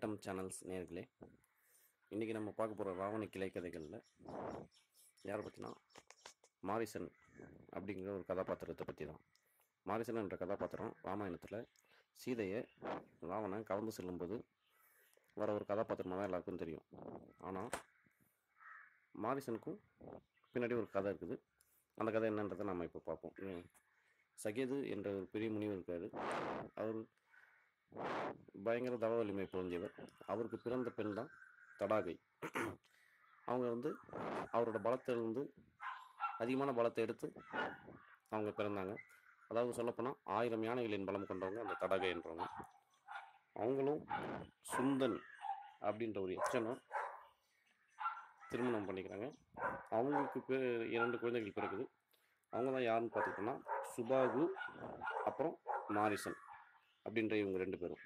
ஏட்டம் channels நேர்களே இன்றைக்கி நம்ம பார்க்க போகிற ராவண கிளை கதைகளில் யாரை பற்றினா மாரிசன் அப்படிங்கிற ஒரு கதாபாத்திரத்தை பற்றி தான் மாரிசன் என்ற கதாபாத்திரம் ராமாயணத்தில் சீதையை ராவணன் கவர்ந்து செல்லும்போது வர ஒரு கதாபாத்திரமாக தான் எல்லாருக்கும் தெரியும் ஆனால் மாரிசனுக்கும் பின்னாடி ஒரு கதை இருக்குது அந்த கதை என்னன்றதை நம்ம இப்போ பார்ப்போம் உம், சகேது என்ற ஒரு பெரிய முனிவர் இருக்காரு அவர் பயங்கர தவ வலிமை பொருந்தியவர் அவருக்கு பிறந்த பெண் தான் தடாகை அவங்க வந்து அவரோட பலத்திலிருந்து அதிகமான பலத்தை எடுத்து அவங்க பிறந்தாங்க அதாவது சொல்லப்போனால் ஆயிரம் யானைகளின் பலம் கொண்டவங்க அந்த தடாகை என்றவங்க அவங்களும் சுந்தன் அப்படின்ற ஒரு எச்சனை திருமணம் பண்ணிக்கிறாங்க அவங்களுக்கு பேர் இரண்டு குழந்தைகள் பிறகுது அவங்க தான் யாருன்னு பார்த்துக்கிட்டோம்னா சுபாகு அப்புறம் மாரிசன் அப்படின்ற இவங்க ரெண்டு பேரும்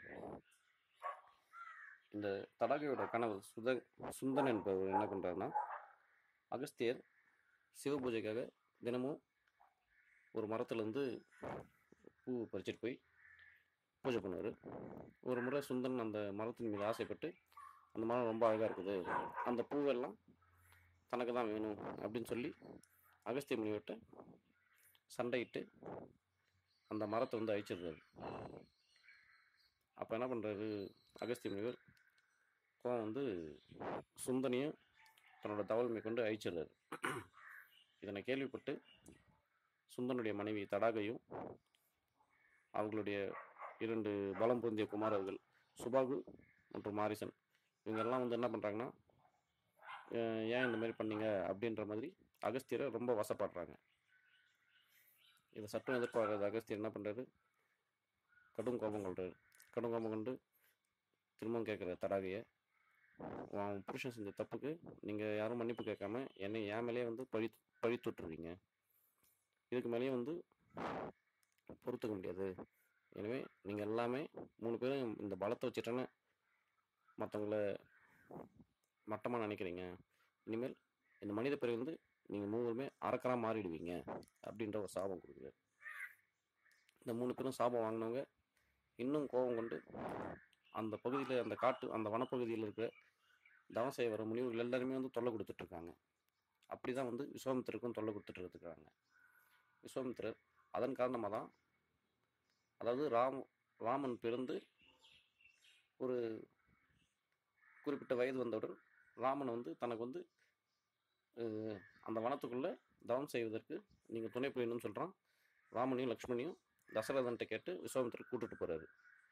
இந்த தடாகையோட கனவு சுத சுந்தன் என்பவர் என்ன பண்ணுறாருன்னா அகஸ்தியர் சிவ பூஜைக்காக தினமும் ஒரு மரத்துலேருந்து பூ பறிச்சிட்டு போய் பூஜை பண்ணுவார் ஒரு முறை சுந்தன் அந்த மரத்தின் மீது ஆசைப்பட்டு அந்த மரம் ரொம்ப அழகாக இருக்குது அந்த பூவெல்லாம் தனக்கு தான் வேணும் அப்படின்னு சொல்லி அகஸ்திய முனிவர்கிட்ட சண்டையிட்டு அந்த மரத்தை வந்து அழிச்சிடுறாரு அப்போ என்ன பண்ணுறாரு அகஸ்திய முனிவர் கோவம் வந்து சுந்தனையும் தன்னோட தவழ்மை கொண்டு அழிச்சிடுறாரு இதனை கேள்விப்பட்டு சுந்தனுடைய மனைவி தடாகையும் அவர்களுடைய இரண்டு பலம் பொருந்திய குமாரர்கள் சுபாகு மற்றும் மாரிசன் இவங்க எல்லாம் வந்து என்ன பண்ணுறாங்கன்னா ஏன் இந்த மாதிரி பண்ணீங்க அப்படின்ற மாதிரி அகஸ்தியரை ரொம்ப வசப்படுறாங்க இதை சட்டம் எதிர்பார்க்காத அகஸ்தியர் என்ன பண்ணுறாரு கடும் கோபம் கொள்றாரு கடும் கோபம் கொண்டு திரும்பவும் கேட்குற தடாகையை உன் புருஷன் செஞ்ச தப்புக்கு நீங்கள் யாரும் மன்னிப்பு கேட்காம என்னை என் மேலேயே வந்து பழி பழி தொட்டுறீங்க இதுக்கு மேலேயே வந்து பொறுத்துக்க முடியாது எனவே நீங்கள் எல்லாமே மூணு பேரும் இந்த பலத்தை வச்சுட்டேன்னு மற்றவங்கள மட்டமாக நினைக்கிறீங்க இனிமேல் இந்த மனித பிறகு வந்து நீங்கள் மூணுமே அறக்கறாக மாறிடுவீங்க அப்படின்ற ஒரு சாபம் கொடுக்குறாரு இந்த மூணு பேரும் சாபம் வாங்கினவங்க இன்னும் கோபம் கொண்டு அந்த பகுதியில் அந்த காட்டு அந்த வனப்பகுதியில் இருக்கிற தவம் செய்ய வர முனிவர்கள் எல்லாருமே வந்து தொல்லை கொடுத்துட்ருக்காங்க அப்படி தான் வந்து விஸ்வாமித்திரருக்கும் தொல்லை கொடுத்துட்டு இருக்காங்க விஸ்வாமித்திரர் அதன் காரணமாக தான் அதாவது ராம் ராமன் பிறந்து ஒரு குறிப்பிட்ட வயது வந்தவுடன் ராமன் வந்து தனக்கு வந்து அஹ், அந்த வனத்துக்குள்ளே தவம் செய்வதற்கு நீங்கள் துணை புரியணும்னு சொல்கிறான் ராமனையும் லக்ஷ்மணியும் தசரதன்ட்ட கேட்டு விஸ்வாமித்திரர் கூட்டிட்டு போகிறாரு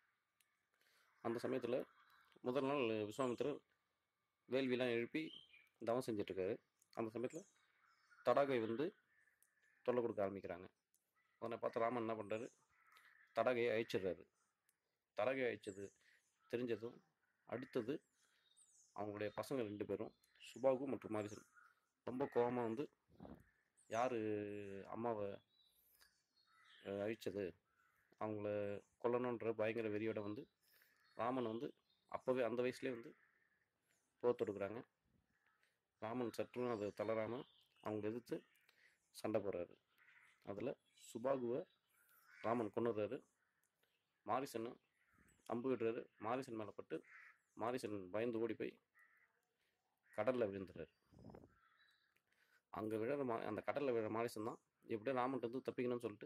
அந்த சமயத்தில் முதல் நாள் விஸ்வாமித்திரர் வேள்விலாம் எழுப்பி தவம் செஞ்சிட்ருக்காரு அந்த சமயத்தில் தடாகை வந்து தொல்லை கொடுக்க ஆரம்பிக்கிறாங்க அதனை பார்த்து ராமன் என்ன பண்ணுறாரு தடாகையை அழிச்சிடுறாரு தடாகையை அழிச்சது தெரிஞ்சதும் அடுத்தது அவங்களுடைய பசங்க ரெண்டு பேரும் சுபாகு மற்றும் மாரிசன் ரொம்ப கோபமாக வந்து யார் அம்மாவை அஹ், அழிச்சது அவங்கள கொல்லணுன்ற பயங்கர வெறியோட வந்து ராமன் வந்து அப்போவே அந்த வயசுலேயே வந்து போர் தொடுக்குறாங்க ராமன் சற்றும் அதை தளராமல் அவங்கள எதிர்த்து சண்டை போடுறாரு அதில் சுபாகுவை ராமன் கொண்டுறாரு மாரிசனை அம்பு விடுறாரு மாரிசன் மேலே பட்டு மாரிசன் பயந்து ஓடி போய் கடலில் விழுந்துறாரு அங்கே விழுற மா அந்த கடலில் விழுற மாரிசன் தான் எப்படியோ ராமன்ட்டு வந்து தப்பிக்கணும்னு சொல்லிட்டு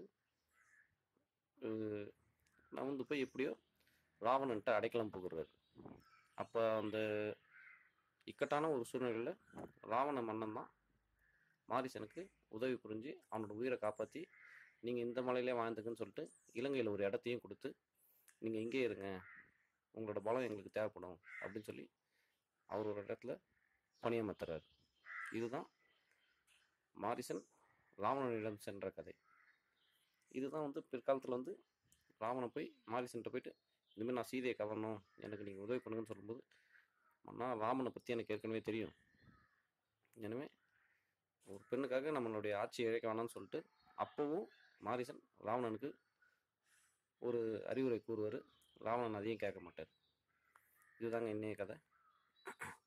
அஹ், நவுந்து போய் எப்படியோ ராவணன்ட்ட அடைக்கலம் புகுறாரு அப்போ அந்த இக்கட்டான ஒரு சூழ்நிலையில் ராவண மன்னன் தான் மாரிசனுக்கு உதவி புரிஞ்சு அவனோட உயிரை காப்பாற்றி நீங்கள் இந்த மலையிலே வாழ்ந்துக்குன்னு சொல்லிட்டு இலங்கையில் ஒரு இடத்தையும் கொடுத்து நீங்கள் இங்கே இருங்க உங்களோட பலம் எங்களுக்கு தேவைப்படும் அப்படின்னு சொல்லி அவர் ஒரு இடத்துல பணியமர்த்துறாரு இதுதான் மாரிசன் ராவணனிடம் சென்ற கதை இதுதான் வந்து பிற்காலத்தில் வந்து ராவணன் போய் மாரிசன்ட்ட போயிட்டு இனிமேல் நான் சீதையை கவரணும் எனக்கு நீங்கள் உதவி பண்ணுங்கன்னு சொல்லும்போது அண்ணா ராமனை பற்றி எனக்கு ஏற்கனவே தெரியும் எனவே ஒரு பெண்ணுக்காக நம்மளுடைய ஆட்சி இழைக்க வேணாம்னு சொல்லிட்டு அப்போவும் மாரிசன் ராவணனுக்கு ஒரு அறிவுரை கூறுவார் ராவணன் அதையும் கேட்க மாட்டார் இதுதாங்க இன்னைய கதை